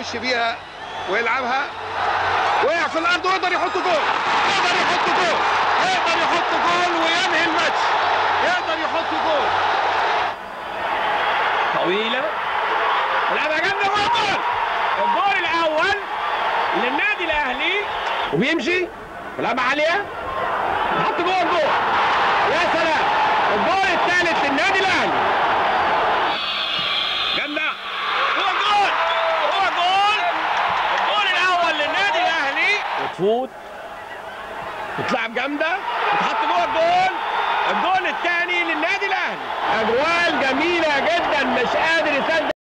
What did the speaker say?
يخش بيها ويلعبها وقع في الارض ويقدر يحط جول يقدر يحط جول يقدر يحط جول وينهي الماتش يقدر يحط جول طويلة لعبة جامدة جول الجول الأول للنادي الأهلي وبيمشي لعبة عالية حط جول جول يا سلام الجول الثالث للنادي الأهلي جامدة هو جول هو جول الجول الأول للنادي الأهلي وتفوت تتلعب جامدة وتحط جوه الجول الجول الثاني للنادي الأهلي أجوال جميلة جدا مش قادر يصدق